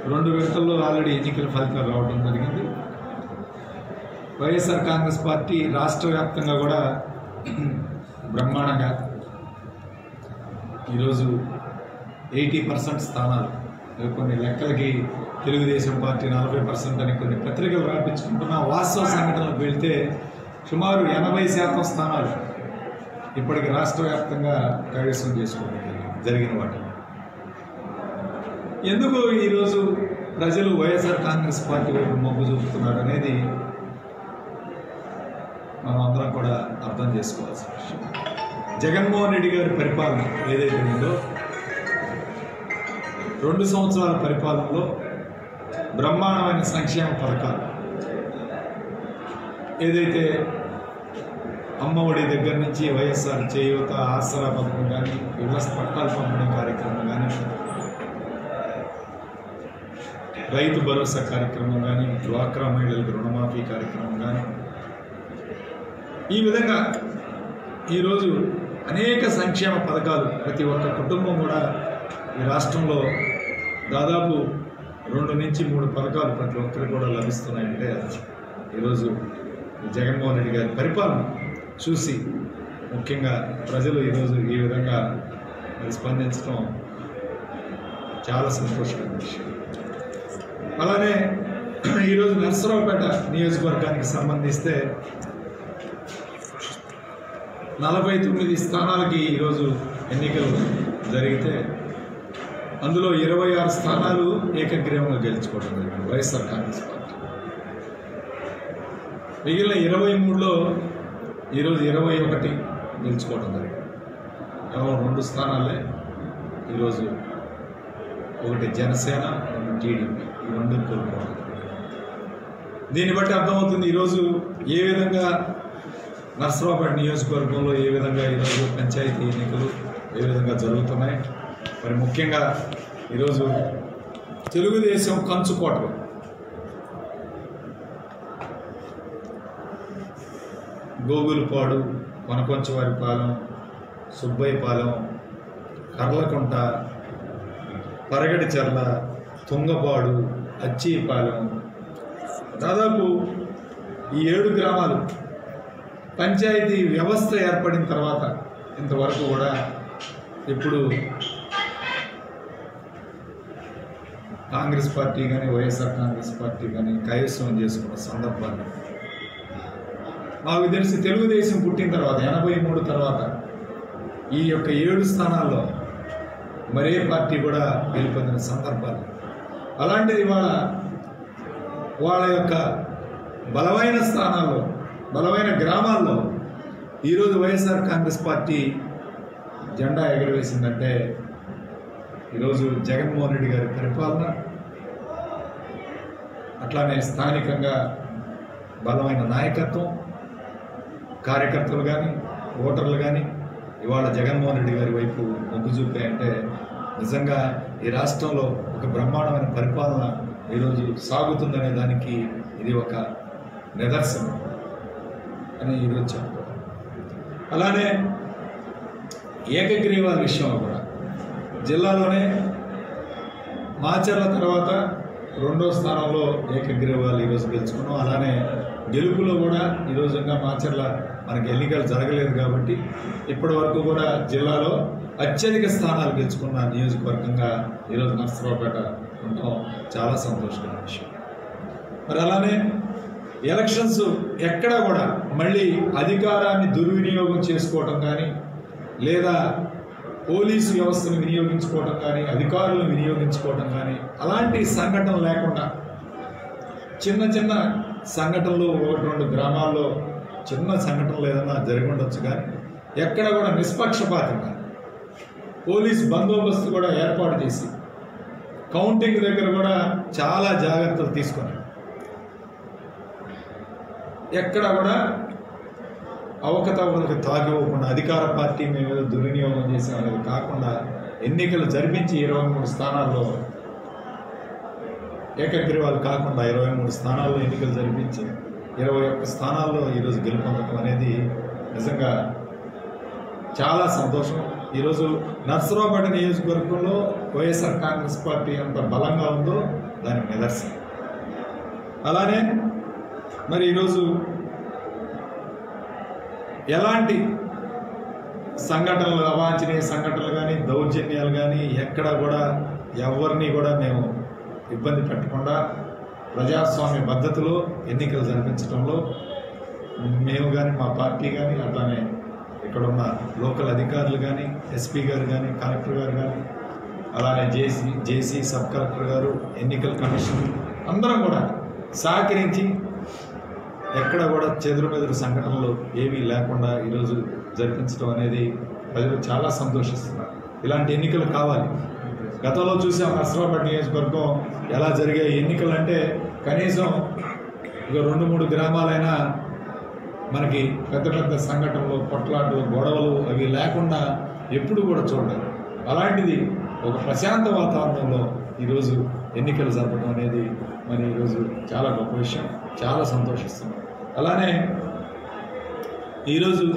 రెండు విడతల్లో ఆల్రెడీ ఎన్నికల ఫలితాలు రావడం జరిగింది వైఎస్ఆర్ కాంగ్రెస్ పార్టీ రాష్ట్ర వ్యాప్తంగా కూడా బ్రహ్మాండంగా ఈరోజు ఎయిటీ పర్సెంట్ స్థానాలు ఇవి కొన్ని లెక్కలకి తెలుగుదేశం పార్టీ నలభై పర్సెంట్ అని కొన్ని పత్రికలు రాపించుకుంటున్న వాస్తవ సంఘటనలకు వెళ్తే సుమారు ఎనభై శాతం స్థానాలు ఇప్పటికి రాష్ట్ర వ్యాప్తంగా కైవసం చేసుకోవడం జరిగింది జరిగిన వాటి ఎందుకు ఈరోజు ప్రజలు వైఎస్ఆర్ కాంగ్రెస్ పార్టీ వైపు మొగ్గు చూపుతున్నారు అనేది మనం అందరం కూడా అర్థం చేసుకోవాల్సిన విషయం జగన్మోహన్ రెడ్డి గారి పరిపాలన ఏదైతే ఉందో రెండు సంవత్సరాల పరిపాలనలో బ్రహ్మాండమైన సంక్షేమ పథకాలు ఏదైతే అమ్మఒడి దగ్గర నుంచి వైఎస్ఆర్ చేయూత ఆసరా పథకం కానీ ఇళ్ల పట్టాలు పంపిణీ కార్యక్రమం కానీ రైతు భరోసా కార్యక్రమం కానీ డ్వాక్రా మహిళలకు రుణమాఫీ కార్యక్రమం కానీ ఈ విధంగా ఈరోజు అనేక సంక్షేమ పథకాలు ప్రతి ఒక్క కుటుంబం కూడా ఈ రాష్ట్రంలో దాదాపు రెండు నుంచి మూడు పథకాలు ప్రతి ఒక్కరికి కూడా లభిస్తున్నాయంటే ఈరోజు జగన్మోహన్ రెడ్డి గారి పరిపాలన చూసి ముఖ్యంగా ప్రజలు ఈరోజు ఈ విధంగా మరి స్పందించడం చాలా సంతోషమైన విషయం అలానే ఈరోజు నర్సరావుపేట నియోజకవర్గానికి సంబంధిస్తే నలభై తొమ్మిది స్థానాలకి ఈరోజు ఎన్నికలు జరిగితే అందులో ఇరవై ఆరు స్థానాలు ఏకగ్రీవంగా గెలుచుకోవడం జరిగింది వైఎస్ఆర్ కాంగ్రెస్ పార్టీ మిగిలిన ఇరవై మూడులో ఈరోజు ఇరవై ఒకటి గెలుచుకోవడం జరిగింది కేవలం రెండు స్థానాలే ఈరోజు ఒకటి జనసేన రెండు టీడీపీ ఈ రెండు కోల్పోవడం దీన్ని బట్టి అర్థమవుతుంది ఈరోజు ఏ విధంగా నర్సరావుపేట నియోజకవర్గంలో ఏ విధంగా ఈరోజు పంచాయతీ ఎన్నికలు ఏ విధంగా జరుగుతున్నాయి మరి ముఖ్యంగా ఈరోజు తెలుగుదేశం కంచుకోటలు గోగులపాడు కొనకొంచవారిపాలెం సుబ్బయ్యపాలెం కర్లకుంట పరగడిచెర్ల తుంగపాడు అచ్చీపాలెం దాదాపు ఈ ఏడు గ్రామాలు పంచాయతీ వ్యవస్థ ఏర్పడిన తర్వాత ఇంతవరకు కూడా ఇప్పుడు కాంగ్రెస్ పార్టీ కానీ వైఎస్ఆర్ కాంగ్రెస్ పార్టీ కానీ కైవసం చేసుకున్న సందర్భాన్ని మాకు తెలిసి తెలుగుదేశం పుట్టిన తర్వాత ఎనభై మూడు తర్వాత ఈ యొక్క ఏడు స్థానాల్లో మరే పార్టీ కూడా గెలుపొందిన సందర్భాలు అలాంటిది ఇవాళ వాళ్ళ యొక్క బలమైన స్థానాల్లో బలమైన గ్రామాల్లో ఈరోజు వైఎస్ఆర్ కాంగ్రెస్ పార్టీ జెండా ఎగరవేసిందంటే ఈరోజు జగన్మోహన్ రెడ్డి గారి పరిపాలన అట్లానే స్థానికంగా బలమైన నాయకత్వం కార్యకర్తలు కానీ ఓటర్లు కానీ ఇవాళ జగన్మోహన్ రెడ్డి గారి వైపు మొగ్గు చూపాయంటే నిజంగా ఈ రాష్ట్రంలో ఒక బ్రహ్మాండమైన పరిపాలన ఈరోజు సాగుతుందనే దానికి ఇది ఒక నిదర్శనం అని ఈరోజు చెప్పుకోవాలి అలానే ఏకగ్రీవాల విషయంలో కూడా జిల్లాలోనే మాచర్ల తర్వాత రెండో స్థానంలో ఏకగ్రీవాలు ఈరోజు గెలుచుకున్నాం అలానే గెలుపులో కూడా ఈరోజు ఇంకా మాచర్ల మనకి ఎన్నికలు జరగలేదు కాబట్టి ఇప్పటి వరకు కూడా జిల్లాలో అత్యధిక స్థానాలు గెలుచుకున్న నియోజకవర్గంగా ఈరోజు నర్సరావుపేట ఉండటం చాలా సంతోషకరమైన విషయం మరి అలానే ఎలక్షన్స్ ఎక్కడా కూడా మళ్ళీ అధికారాన్ని దుర్వినియోగం చేసుకోవటం కానీ లేదా పోలీసు వ్యవస్థను వినియోగించుకోవటం కానీ అధికారులను వినియోగించుకోవటం కానీ అలాంటి సంఘటన లేకుండా చిన్న చిన్న సంఘటనలు ఒకటి రెండు గ్రామాల్లో చిన్న సంఘటనలు ఏదైనా జరిగి ఉండొచ్చు కానీ ఎక్కడ కూడా నిష్పక్షపాతంగా పోలీస్ బందోబస్తు కూడా ఏర్పాటు చేసి కౌంటింగ్ దగ్గర కూడా చాలా జాగ్రత్తలు తీసుకొని ఎక్కడ కూడా అవకతవకలకు తాగివ్వకుండా అధికార పార్టీ మేము ఏదో దుర్వినియోగం చేసాం అనేది కాకుండా ఎన్నికలు జరిపించి ఇరవై మూడు స్థానాల్లో ఏకగ్రీవాలు కాకుండా ఇరవై మూడు స్థానాల్లో ఎన్నికలు జరిపించి ఇరవై ఒక్క స్థానాల్లో ఈరోజు గెలుపొందడం అనేది నిజంగా చాలా సంతోషం ఈరోజు నర్సరావుపేట నియోజకవర్గంలో వైఎస్ఆర్ కాంగ్రెస్ పార్టీ ఎంత బలంగా ఉందో దానికి నిదర్శనం అలానే మరి ఈరోజు ఎలాంటి సంఘటనలు అవాంఛనీయ సంఘటనలు కానీ దౌర్జన్యాలు కానీ ఎక్కడ కూడా ఎవరిని కూడా మేము ఇబ్బంది పెట్టకుండా ప్రజాస్వామ్య పద్ధతిలో ఎన్నికలు జరిపించడంలో మేము కానీ మా పార్టీ కానీ అట్లానే ఇక్కడ ఉన్న లోకల్ అధికారులు కానీ ఎస్పీ గారు కానీ కలెక్టర్ గారు కానీ అలానే జేసీ జేసీ సబ్ కలెక్టర్ గారు ఎన్నికల కమిషన్ అందరం కూడా సహకరించి ఎక్కడ కూడా చెదురుమెదురు సంఘటనలు ఏమీ లేకుండా ఈరోజు జరిపించడం అనేది ప్రజలు చాలా సంతోషిస్తున్నారు ఇలాంటి ఎన్నికలు కావాలి గతంలో చూసాం నర్సరావుపేట నియోజకవర్గం ఎలా జరిగే ఎన్నికలు అంటే కనీసం ఇక రెండు మూడు గ్రామాలైనా మనకి పెద్ద పెద్ద సంఘటనలు కొట్లాటలు గొడవలు అవి లేకుండా ఎప్పుడు కూడా చూడలేదు అలాంటిది ఒక ప్రశాంత వాతావరణంలో ఈరోజు ఎన్నికలు జరపడం అనేది మరి ఈరోజు చాలా గొప్ప విషయం చాలా సంతోషిస్తున్నాం అలానే ఈరోజు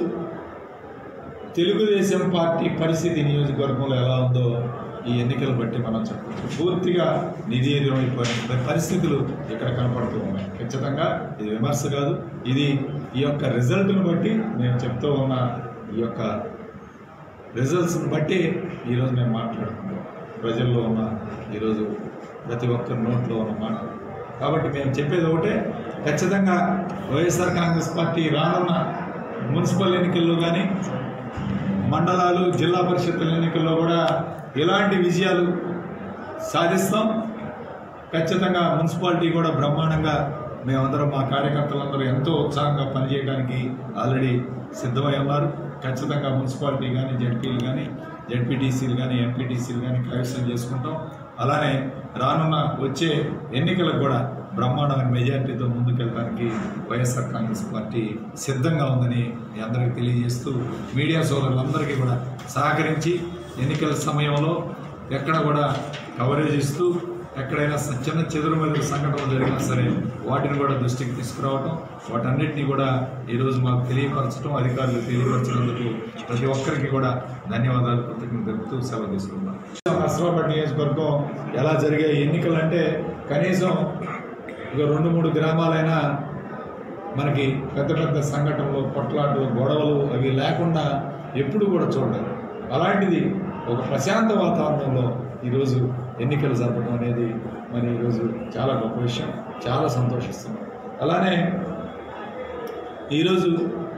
తెలుగుదేశం పార్టీ పరిస్థితి నియోజకవర్గంలో ఎలా ఉందో ఈ ఎన్నికలు బట్టి మనం చెప్పచ్చు పూర్తిగా నిధేయమైపోయిన పరిస్థితులు ఇక్కడ కనపడుతూ ఉన్నాయి ఖచ్చితంగా ఇది విమర్శ కాదు ఇది ఈ యొక్క రిజల్ట్ను బట్టి మేము చెప్తూ ఉన్న ఈ యొక్క రిజల్ట్స్ని బట్టి ఈరోజు మేము మాట్లాడుకుంటాం ప్రజల్లో ఉన్న ఈరోజు ప్రతి ఒక్కరి నోట్లో ఉన్న మాట కాబట్టి మేము చెప్పేది ఒకటే ఖచ్చితంగా వైఎస్ఆర్ కాంగ్రెస్ పార్టీ రానున్న మున్సిపల్ ఎన్నికల్లో కానీ మండలాలు జిల్లా పరిషత్తుల ఎన్నికల్లో కూడా ఇలాంటి విజయాలు సాధిస్తాం ఖచ్చితంగా మున్సిపాలిటీ కూడా బ్రహ్మాండంగా మేమందరం మా కార్యకర్తలందరూ ఎంతో ఉత్సాహంగా పనిచేయడానికి ఆల్రెడీ సిద్ధమై ఉన్నారు ఖచ్చితంగా మున్సిపాలిటీ కానీ జడ్పీలు కానీ జడ్పీటీసీలు కానీ ఎంపీటీసీలు కానీ కైవసం చేసుకుంటాం అలానే రానున్న వచ్చే ఎన్నికలకు కూడా బ్రహ్మాండమైన మెజార్టీతో ముందుకెళ్ళడానికి వైఎస్ఆర్ కాంగ్రెస్ పార్టీ సిద్ధంగా ఉందని మీ అందరికీ తెలియజేస్తూ మీడియా సోదరులందరికీ కూడా సహకరించి ఎన్నికల సమయంలో ఎక్కడ కూడా కవరేజ్ ఇస్తూ ఎక్కడైనా స- చిన్న చెదురుమెదురు సంఘటనలు జరిగినా సరే వాటిని కూడా దృష్టికి తీసుకురావటం వాటన్నిటిని కూడా ఈరోజు మాకు తెలియపరచడం అధికారులు తెలియపరచినందుకు ప్రతి ఒక్కరికి కూడా ధన్యవాదాలు కృతజ్ఞతలు తెలుపుతూ సెలవు తీసుకున్నాం నర్సరావుపేట నియోజకవర్గం ఎలా జరిగే ఎన్నికలు అంటే కనీసం ఇక రెండు మూడు గ్రామాలైనా మనకి పెద్ద పెద్ద సంఘటనలు కొట్లాటలు గొడవలు అవి లేకుండా ఎప్పుడు కూడా చూడలేదు అలాంటిది ఒక ప్రశాంత వాతావరణంలో ఈరోజు ఎన్నికలు జరపడం అనేది మరి ఈరోజు చాలా గొప్ప విషయం చాలా సంతోషిస్తున్నాం అలానే ఈరోజు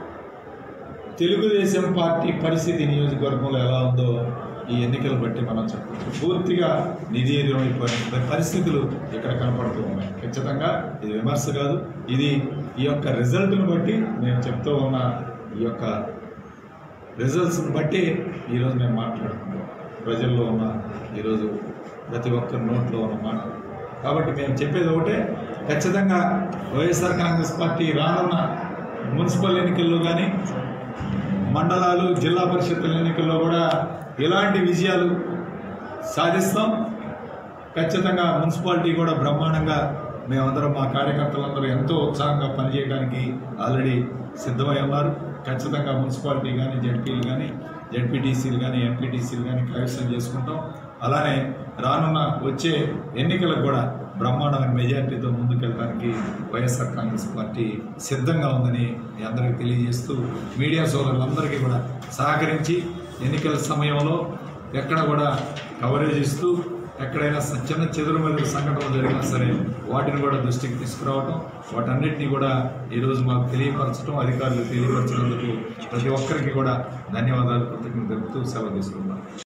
తెలుగుదేశం పార్టీ పరిస్థితి నియోజకవర్గంలో ఎలా ఉందో ఈ ఎన్నికలు బట్టి మనం చెప్పచ్చు పూర్తిగా నిధేయమైపోయిన పరిస్థితులు ఇక్కడ కనపడుతూ ఉన్నాయి ఖచ్చితంగా ఇది విమర్శ కాదు ఇది ఈ యొక్క రిజల్ట్ను బట్టి మేము చెప్తూ ఉన్న ఈ యొక్క రిజల్ట్స్ని బట్టి ఈరోజు మేము మాట్లాడుకుంటాం ప్రజల్లో ఉన్న ఈరోజు ప్రతి ఒక్కరి నోట్లో ఉన్న మాట కాబట్టి మేము చెప్పేది ఒకటే ఖచ్చితంగా వైఎస్ఆర్ కాంగ్రెస్ పార్టీ రానున్న మున్సిపల్ ఎన్నికల్లో కానీ మండలాలు జిల్లా పరిషత్తుల ఎన్నికల్లో కూడా ఇలాంటి విజయాలు సాధిస్తాం ఖచ్చితంగా మున్సిపాలిటీ కూడా బ్రహ్మాండంగా మేమందరం మా కార్యకర్తలందరూ ఎంతో ఉత్సాహంగా పనిచేయడానికి ఆల్రెడీ సిద్ధమై ఉన్నారు ఖచ్చితంగా మున్సిపాలిటీ కానీ జడ్పీలు కానీ జడ్పీటీసీలు కానీ ఎంపీటీసీలు కానీ కైవసం చేసుకుంటాం అలానే రానున్న వచ్చే ఎన్నికలకు కూడా బ్రహ్మాండమైన మెజార్టీతో ముందుకెళ్ళడానికి వైఎస్ఆర్ కాంగ్రెస్ పార్టీ సిద్ధంగా ఉందని మీ అందరికీ తెలియజేస్తూ మీడియా సోదరులందరికీ కూడా సహకరించి ఎన్నికల సమయంలో ఎక్కడ కూడా కవరేజ్ ఇస్తూ ఎక్కడైనా స- చిన్న చెదురుమెదురు సంఘటనలు జరిగినా సరే వాటిని కూడా దృష్టికి తీసుకురావటం వాటన్నిటిని కూడా ఈరోజు మాకు తెలియపరచడం అధికారులు తెలియపరచినందుకు ప్రతి ఒక్కరికి కూడా ధన్యవాదాలు కృతజ్ఞతలు తెలుపుతూ సెలవు తీసుకుంటాం